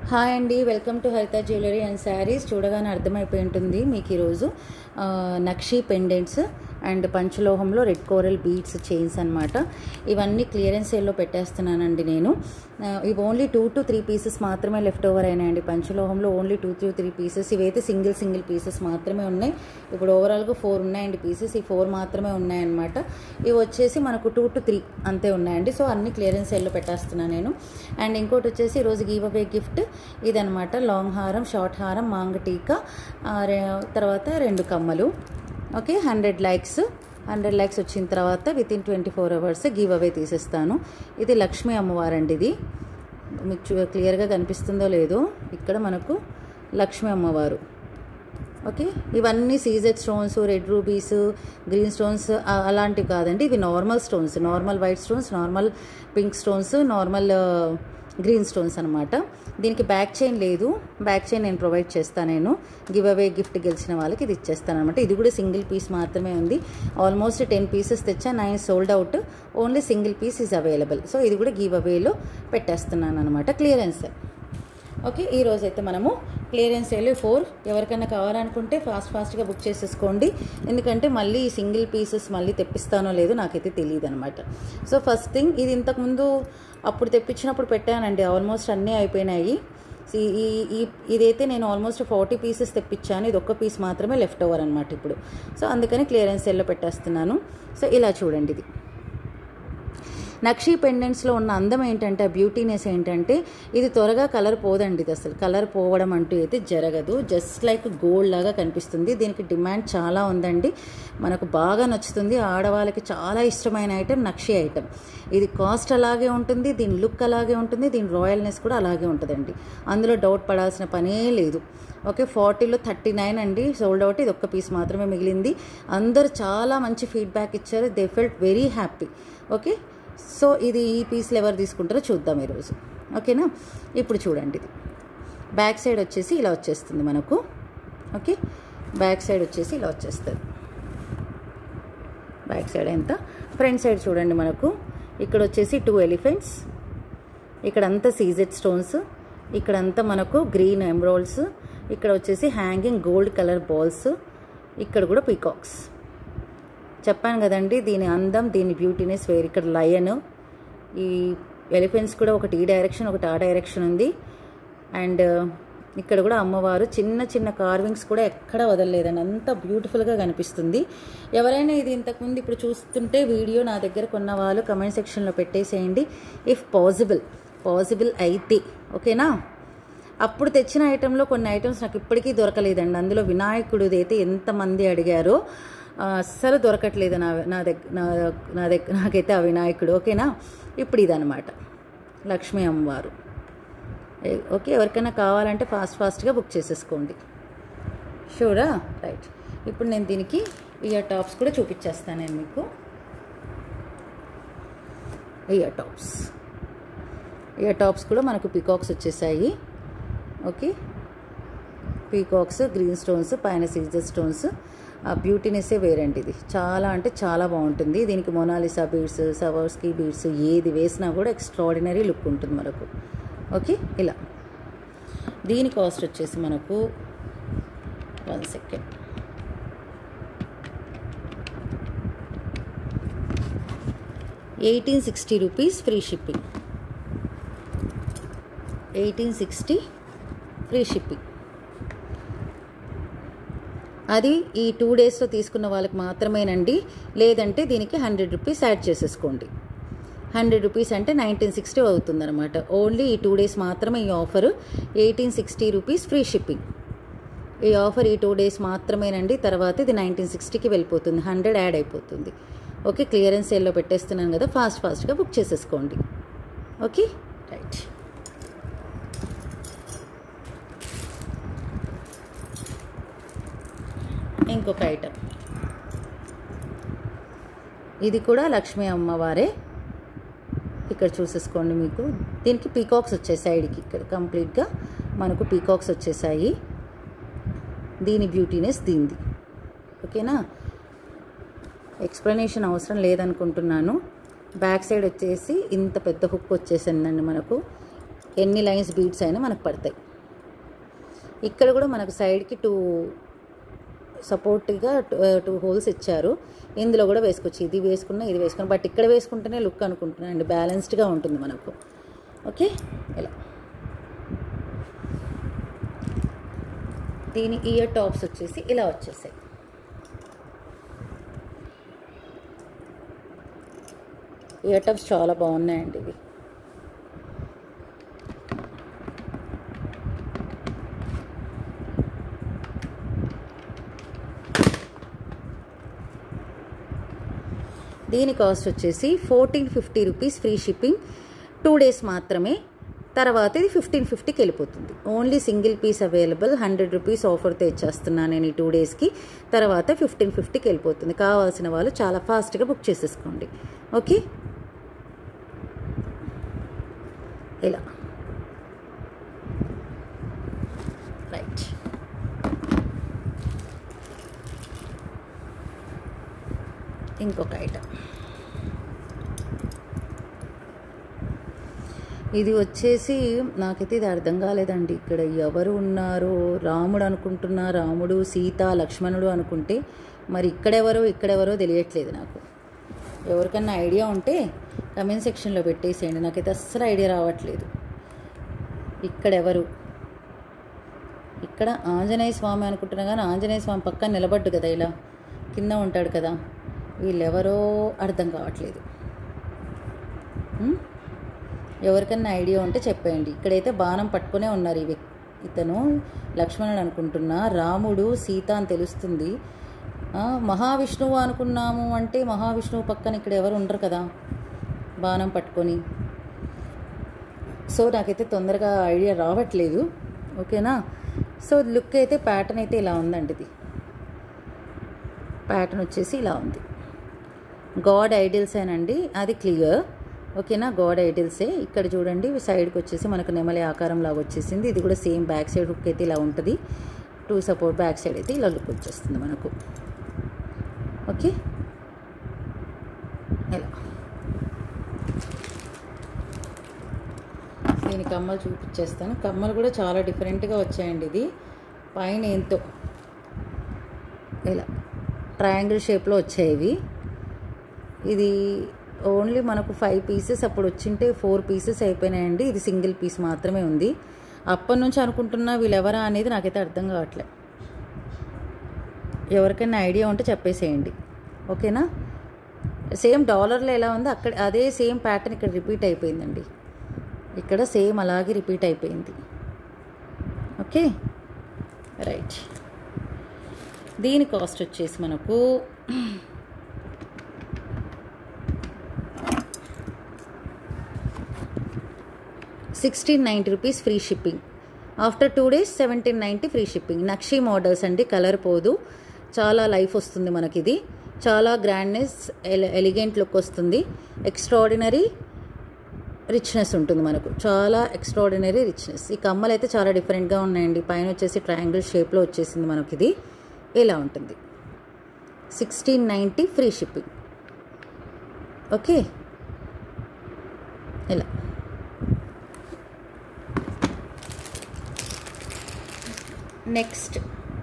Hi అండి welcome to Haritha jewellery and sarees చూడగానే అర్థమైపోయి ఉంటుంది మీకు ఈరోజు ఆ, నక్షి పెండెంట్స్ అండ్ పంచలోహంలో రెడ్ కోరల్ బీడ్స్ చైన్స్ అనమాట ఇవన్నీ క్లియరెన్స్ సేల్లో పెట్టేస్తున్నానండి నేను ఆ, ఇవి only two to three pieces మాత్రమే లెఫ్ట్ ఓవర్ అయినాయండి పంచలోహంలో only two to three pieces ఇవైతే సింగిల్ సింగిల్ పీసెస్ మాత్రమే ఉన్నాయి ఇప్పుడు ఓవరాల్గా ఫోర్ ఉన్నాయండి పీసెస్ ఈ ఫోర్ మాత్రమే ఉన్నాయన్నమాట ఇవి వచ్చేసి మనకు టూ టు త్రీ అంతే ఉన్నాయండి సో అన్ని క్లియరెన్స్ సేల్లో పెట్టేస్తున్నాను నేను అండ్ ఇంకోటి వచ్చేసి ఈరోజు గివ్ అవే గిఫ్ట్ ఇదనమాట లాంగ్ హారం షార్ట్ హారం మాంగ టీకా ఆ, రె- తర్వాత రెండు కమ్మలు okay hundred likes hundred likes వచ్చిన తర్వాత within twenty four hours give away తీసేస్తాను ఇది లక్ష్మీ అమ్మవారండి ఇది మీకు చూ- క్లియర్గా కనిపిస్తుందో లేదో ఇక్కడ మనకు లక్ష్మీ అమ్మవారు ఓకే ఇవన్నీ CZ stones red rubies green stones ఆ- అలాంటివి కాదండి ఇవి normal stones normal white stones normal pink stones normal green stones అనమాట దీనికి బ్యాక్ చైన్ లేదు బ్యాక్ చైన్ నేను ప్రొవైడ్ చేస్తాను నేను గివ్ అవే గిఫ్ట్ గెలిచిన వాళ్ళకి ఇది ఇచ్చేస్తాను అనమాట ఇది కూడా సింగిల్ పీస్ మాత్రమే ఉంది ఆల్మోస్ట్ టెన్ పీసెస్ తెచ్చా nine sold out only single piece is available so ఇది కూడా గివ్ అవేలో పెట్టేస్తున్నాను అనమాట క్లియరెన్స్ ఓకే ఈ రోజు అయితే మనము క్లియరెన్స్ సేల్ ఫోర్ ఎవరికైనా కావాలనుకుంటే ఫాస్ట్ ఫాస్ట్గా బుక్ చేసేసుకోండి ఎందుకంటే మళ్ళీ ఈ సింగిల్ పీసెస్ మళ్ళీ తెప్పిస్తానో లేదో నాకైతే తెలియదు అనమాట సో ఫస్ట్ థింగ్ ఇది ఇంతకుముందు అప్పుడు తెప్పించినప్పుడు పెట్టానండి ఆల్మోస్ట్ అన్నీ అయిపోయినాయి ఈ ఈ ఈ- ఇదైతే నేను ఆల్మోస్ట్ ఫార్టీ పీసెస్ తెప్పించాను ఇది ఒక్క పీస్ మాత్రమే లెఫ్ట్ ఓవర్ అనమాట ఇప్పుడు సో అందుకని క్లియరెన్స్ సేల్లో పెట్టేస్తున్నాను సో ఇలా చూడండి ఇది నక్షీ పెండెంట్స్లో ఉన్న అందం ఏంటంటే ఆ బ్యూటీనెస్ ఏంటంటే ఇది త్వరగా కలర్ పోదండి ఇది అసలు కలర్ పోవడం అంటూ అయితే జరగదు జస్ట్ లైక్ గోల్డ్ లాగా కనిపిస్తుంది దీనికి డిమాండ్ చాలా ఉందండి మనకు బాగా నచ్చుతుంది ఆడవాళ్ళకి చాలా ఇష్టమైన ఐటెం నక్షి ఐటెం ఇది కాస్ట్ అలాగే ఉంటుంది దీని లుక్ అలాగే ఉంటుంది దీని రాయల్నెస్ కూడా అలాగే ఉంటుందండి అందులో డౌట్ పడాల్సిన పనే లేదు ఓకే ఫార్టీలో థర్టీ నైన్ అండి సోల్డ్ అవుట్ ఇది ఒక్క పీస్ మాత్రమే మిగిలింది అందరు చాలా మంచి ఫీడ్బ్యాక్ ఇచ్చారు they felt very happy okay so ఇది ఈ పీస్లు ఎవరు తీసుకుంటారో చూద్దాం ఈరోజు ఓకేనా ఇప్పుడు చూడండి ఇది బ్యాక్ సైడ్ వచ్చేసి ఇలా వచ్చేస్తుంది మనకు ఓకే బ్యాక్ సైడ్ వచ్చేసి ఇలా వచ్చేస్తుంది బ్యాక్ సైడ్ ఎంత ఫ్రంట్ సైడ్ చూడండి మనకు ఇక్కడ వచ్చేసి టూ ఎలిఫెంట్స్ ఇక్కడంతా సీజెడ్ స్టోన్స్ ఇక్కడంతా మనకు గ్రీన్ ఎమరాల్డ్స్ ఇక్కడ వచ్చేసి హ్యాంగింగ్ గోల్డ్ కలర్ బాల్స్ ఇక్కడ కూడా పీకాక్స్ చెప్పాను కదండి దీని అందం దీని బ్యూటీనెస్ వేరు ఇక్కడ లయన్ ఈ ఎలిఫెంట్స్ కూడా ఒకటి ఈ డైరెక్షన్ ఒకటి ఆ డైరెక్షన్ ఉంది అండ్ ఇక్కడ కూడా అమ్మవారు చిన్న చిన్న కార్వింగ్స్ కూడా ఎక్కడ వదలలేదండి అంత బ్యూటిఫుల్గా కనిపిస్తుంది ఎవరైనా ఇది ఇంతకుముందు ఇప్పుడు చూస్తుంటే వీడియో నా దగ్గర కొన్న వాళ్ళు కమెంట్ సెక్షన్లో పెట్టేసేయండి ఇఫ్ పాసిబుల్ పాసిబుల్ అయితే ఓకేనా అప్పుడు తెచ్చిన ఐటెంలో కొన్ని ఐటమ్స్ నాకు ఇప్పటికీ దొరకలేదండి అందులో వినాయకుడిది అయితే ఎంతమంది అడిగారో ఆ, అస్సలు దొరకట్లేదు నా నా దగ్గర నా నా దగ్గర నాకైతే ఆ వినాయకుడు ఓకేనా ఇప్పుడు ఇదనమాట లక్ష్మీ అమ్మవారు ఏ- ఓకే ఎవరికైనా కావాలంటే ఫాస్ట్ ఫాస్ట్గా బుక్ చేసేసుకోండి షూరా రైట్ ఇప్పుడు నేను దీనికి ఇయర్ టాప్స్ కూడా చూపించేస్తాను నేను మీకు ఇయర్ టాప్స్ ఇయర్ టాప్స్ కూడా మనకు పీకాక్స్ వచ్చేసాయి ఓకే పీకాక్స్ గ్రీన్ స్టోన్స్ పైన సీజర్ స్టోన్స్ ఆ బ్యూటీనెస్సే వేరండి ఇది చాలా అంటే చాలా బాగుంటుంది దీనికి మొనాలిసా బీడ్స్ సవర్స్కి బీడ్స్ ఏది వేసినా కూడా ఎక్స్ట్రాడినరీ లుక్ ఉంటుంది మనకు ఓకే ఇలా దీని కాస్ట్ వచ్చేసి మనకు one second eighteen sixty rupees free shipping eighteen sixty free shipping అది ఈ టూ డేస్లో తీసుకున్న వాళ్ళకి మాత్రమేనండి లేదంటే దీనికి హండ్రెడ్ రూపీస్ యాడ్ చేసేసుకోండి హండ్రెడ్ రూపీస్ అంటే నైన్టీన్ సిక్స్టీ అవుతుందన్నమాట ఓన్లీ ఈ టూ డేస్ మాత్రమే ఈ offer eighteen sixty rupees free shipping ఈ ఆఫర్ ఈ టూ డేస్ మాత్రమేనండి తర్వాత ఇది నైన్టీన్ సిక్స్టీకి వెళ్ళిపోతుంది హండ్రెడ్ యాడ్ అయిపోతుంది ఓకే క్లియరెన్స్ సేల్లో పెట్టేస్తున్నాను కదా ఫాస్ట్ ఫాస్ట్గా బుక్ చేసేసుకోండి ఓకే రైట్ ఇంకొక ఐటమ్ ఇది కూడా లక్ష్మీ అమ్మవారే ఇక్కడ చూసేసుకోండి మీకు దీనికి పీకాక్స్ వచ్చాయి సైడ్కి ఇక్కడ కంప్లీట్గా మనకు పీకాక్స్ వచ్చేసాయి దీని బ్యూటీనెస్ దీనిది ఓకేనా ఎక్స్ప్లెనేషన్ అవసరం లేదనుకుంటున్నాను బ్యాక్ సైడ్ వచ్చేసి ఇంత పెద్ద హుక్ వచ్చేసిందండి మనకు ఎన్ని లైన్స్ బీట్స్ అయినా మనకు పడతాయి ఇక్కడ కూడా మనకు సైడ్కి టూ సపోర్ట్గా టూ హోల్స్ ఇచ్చారు ఇందులో కూడా వేసుకోవచ్చు ఇది వేసుకున్నా ఇది వేసుకున్నా బట్ ఇక్కడ వేసుకుంటేనే లుక్ అనుకుంటున్నాను అండి బ్యాలెన్స్డ్గా ఉంటుంది మనకు ఓకే ఇలా దీని ఇయర్ టాప్స్ వచ్చేసి ఇలా వచ్చేసాయి ఇయర్ టాప్స్ చాలా బాగున్నాయండి ఇవి దీని కాస్ట్ వచ్చేసి fourteen fifty rupees free shipping two days మాత్రమే తర్వాత ఇది ఫిఫ్టీన్ ఫిఫ్టీకి వెళ్ళిపోతుంది only single piece available hundred rupees ఆఫర్తో ఇచ్చేస్తున్నాను నేను ఈ టూ డేస్కి తర్వాత ఫిఫ్టీన్ ఫిఫ్టీకి వెళ్ళిపోతుంది కావాల్సిన వాళ్ళు చాలా ఫాస్ట్గా బుక్ చేసేసుకోండి ఓకే ఇలా రైట్ ఇంకొక ఐటమ్ ఇది వచ్చేసి నాకైతే ఇది అర్థం కాలేదండి ఇక్కడ ఎవరు ఉన్నారో రాముడు అనుకుంటున్నా రాముడు సీత లక్ష్మణుడు అనుకుంటే మరి ఇక్కడెవరో ఇక్కడెవరో తెలియట్లేదు నాకు ఎవరికన్నా ఐడియా ఉంటే కమెంట్ సెక్షన్లో పెట్టేసేయండి నాకైతే అస్సలు ఐడియా రావట్లేదు ఇక్కడెవరు ఇక్కడ ఆంజనేయ స్వామి అనుకుంటున్నా కానీ ఆంజనేయ స్వామి పక్కన నిలబడ్డు కదా ఇలా కింద ఉంటాడు కదా వీళ్ళెవరో అర్థం కావట్లేదు ఉం? ఎవరికన్నా ఐడియా ఉంటే చెప్పేయండి ఇక్కడైతే బాణం పట్టుకునే ఉన్నారు ఇవి ఇతను లక్ష్మణుడు అనుకుంటున్నా రాముడు సీత అని తెలుస్తుంది ఆ, మహావిష్ణువు అనుకున్నాము అంటే మహావిష్ణువు పక్కన ఇక్కడ ఎవరు ఉండరు కదా బాణం పట్టుకొని సో నాకైతే తొందరగా ఐడియా రావట్లేదు ఓకేనా సో లుక్ అయితే ప్యాటర్న్ అయితే ఇలా ఉందండి ఇది ప్యాటర్న్ వచ్చేసి ఇలా ఉంది గాడ్ ఐడిల్స్ ఏనండి అది క్లియర్ ఓకేనా గాడ్ ఐడిల్సే ఇక్కడ చూడండి సైడ్కి వచ్చేసి మనకు నెమలి ఆకారం లాగా వచ్చేసింది ఇది కూడా సేమ్ బ్యాక్ సైడ్ హుక్ అయితే ఇలా ఉంటుంది టూ సపోర్ట్ బ్యాక్ సైడ్ అయితే ఇలా లుక్ వచ్చేస్తుంది మనకు ఓకే ఇలా దీని కమ్మలు చూపించేస్తాను కమ్మలు కూడా చాలా డిఫరెంట్గా వచ్చాయండి ఇది పైన ఏంతో ఇలా ట్రయాంగిల్ షేప్లో వచ్చాయి ఇవి ఇది ఓన్లీ మనకు ఫైవ్ పీసెస్ అప్పుడు వచ్చింటే ఫోర్ పీసెస్ అయిపోయినాయండి ఇది సింగిల్ పీస్ మాత్రమే ఉంది అప్పటి నుంచి అనుకుంటున్నా వీళ్ళెవరా అనేది నాకైతే అర్థం కావట్లే ఎవరికైనా ఐడియా ఉంటే చెప్పేసేయండి ఓకేనా సేమ్ డాలర్లో ఎలా ఉందో అక్కడ అదే సేమ్ ప్యాటర్న్ ఇక్కడ రిపీట్ అయిపోయిందండి ఇక్కడ సేమ్ అలాగే రిపీట్ అయిపోయింది ఓకే రైట్ దీని కాస్ట్ వచ్చేసి మనకు sixteen ninety rupees free shipping after two days seventeen ninety free shipping నక్షీ మోడల్స్ అండి కలర్ పోదు చాలా లైఫ్ వస్తుంది మనకి ఇది చాలా గ్రాండ్నెస్ ఎలిగెంట్ లుక్ వస్తుంది ఎక్స్ట్రాడినరీ రిచ్నెస్ ఉంటుంది మనకు చాలా ఎక్స్ట్రాడినరీ రిచ్నెస్ ఈ కమ్మలు అయితే చాలా డిఫరెంట్గా ఉన్నాయండి పైన వచ్చేసి ట్రయాంగిల్ షేప్లో వచ్చేసింది మనకి ఇది ఇలా ఉంటుంది sixteen ninety free shipping okay ఇలా నెక్స్ట్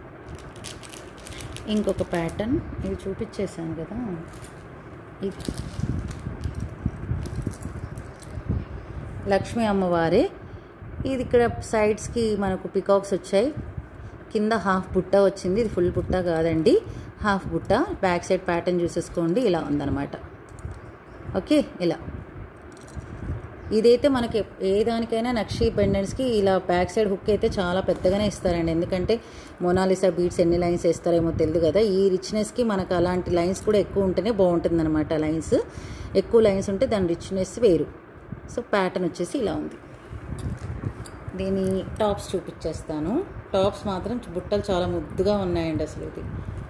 ఇంకొక ప్యాటర్న్ ఇది చూపించేసాను కదా ఇది లక్ష్మీ అమ్మవారే ఇది ఇక్కడ సైడ్స్కి మనకు పికాక్స్ వచ్చాయి కింద హాఫ్ బుట్ట వచ్చింది ఇది ఫుల్ బుట్ట కాదండి హాఫ్ బుట్ట బ్యాక్ సైడ్ ప్యాటర్న్ చూసేసుకోండి ఇలా ఉందన్నమాట ఓకే ఇలా ఇదైతే మనకి ఏ దానికైనా నక్షి పెండెంట్స్కి ఇలా బ్యాక్ సైడ్ హుక్ అయితే చాలా పెద్దగానే ఇస్తారండి ఎందుకంటే మొనాలిసా బీట్స్ ఎన్ని లైన్స్ వేస్తారేమో తెలియదు కదా ఈ రిచ్నెస్కి మనకు అలాంటి లైన్స్ కూడా ఎక్కువ ఉంటేనే బాగుంటుంది అనమాట లైన్స్ ఎక్కువ లైన్స్ ఉంటే దాని రిచ్నెస్ వేరు సో ప్యాటర్న్ వచ్చేసి ఇలా ఉంది దీని టాప్స్ చూపించేస్తాను టాప్స్ మాత్రం బుట్టలు చాలా ముద్దుగా ఉన్నాయండి అసలు ఇది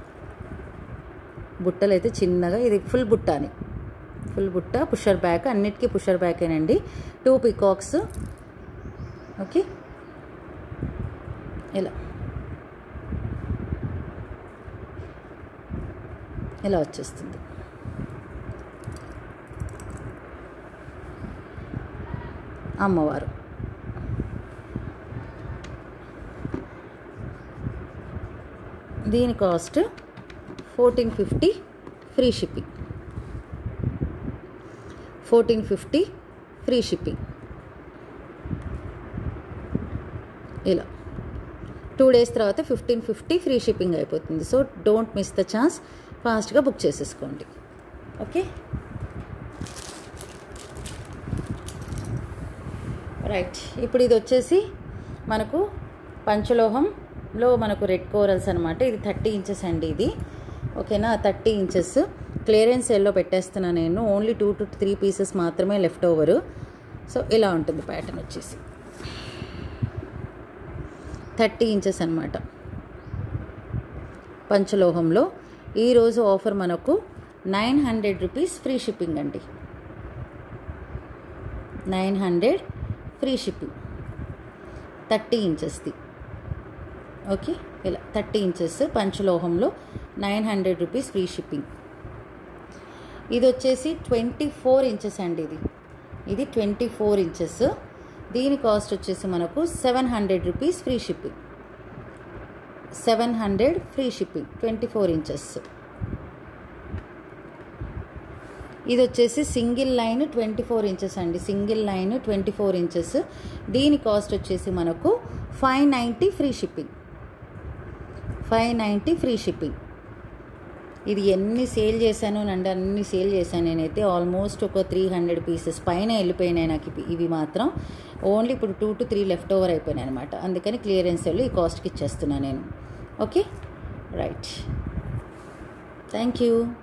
బుట్టలు అయితే చిన్నగా ఇది ఫుల్ బుట్ట అని ఫుల్ బుట్ట పుషర్ బ్యాక్ అన్నిటికీ పుషర్ బ్యాకేనండి టూ పికాక్స్ ఓకే ఇలా ఇలా వచ్చేస్తుంది అమ్మవారు దీని cost fourteen fifty free shipping fourteen fifty free shipping ఇలా టూ డేస్ తర్వాత ఫిఫ్టీన్ ఫిఫ్టీ ఫ్రీ షిప్పింగ్ అయిపోతుంది so don't miss the chance ఫాస్ట్గా బుక్ చేసేసుకోండి ఓకే రైట్ ఇప్పుడు ఇది వచ్చేసి మనకు పంచలోహంలో మనకు రెడ్ కోరల్స్ అనమాట ఇది థర్టీ ఇంచెస్ అండి ఇది ఓకేనా థర్టీ ఇంచెస్ క్లియరెన్స్ ఎల్లో పెట్టేస్తున్నా నేను only two to three pieces మాత్రమే లెఫ్ట్ ఓవరు సో ఇలా ఉంటుంది ప్యాటర్న్ వచ్చేసి థర్టీ ఇంచెస్ అనమాట పంచలోహంలో ఈరోజు ఆఫర్ మనకు nine hundred rupees free shipping అండి nine hundred free shipping thirty ఇంచెస్ది ఓకే ఇలా థర్టీ ఇంచెస్ పంచలోహంలో nine hundred rupees free shipping ఇది వచ్చేసి ట్వంటీ ఫోర్ ఇంచెస్ అండి ఇది ఇది ట్వంటీ ఫోర్ ఇంచెస్ దీని కాస్ట్ వచ్చేసి మనకు seven hundred rupees free shipping seven hundred free shipping twenty four inches ఇది వచ్చేసి single line twenty four inches అండి single line twenty four inches దీని కాస్ట్ వచ్చేసి మనకు five ninety free shipping five ninety free shipping ఇది ఎన్ని sale చేశాను అండి అన్ని సేల్ చేశాను నేనైతే ఆల్మోస్ట్ ఒక త్రీ హండ్రెడ్ పీసెస్ పైన వెళ్ళిపోయినాయి నాకు ఇవి- ఇవి మాత్రం ఓన్లీ ఇప్పుడు two to three left over అయిపోయినాయి అనమాట అందుకని క్లియరెన్స్ వెళ్ళి ఈ కాస్ట్కి ఇచ్చేస్తున్నాను నేను ఓకే రైట్ థ్యాంక్ యూ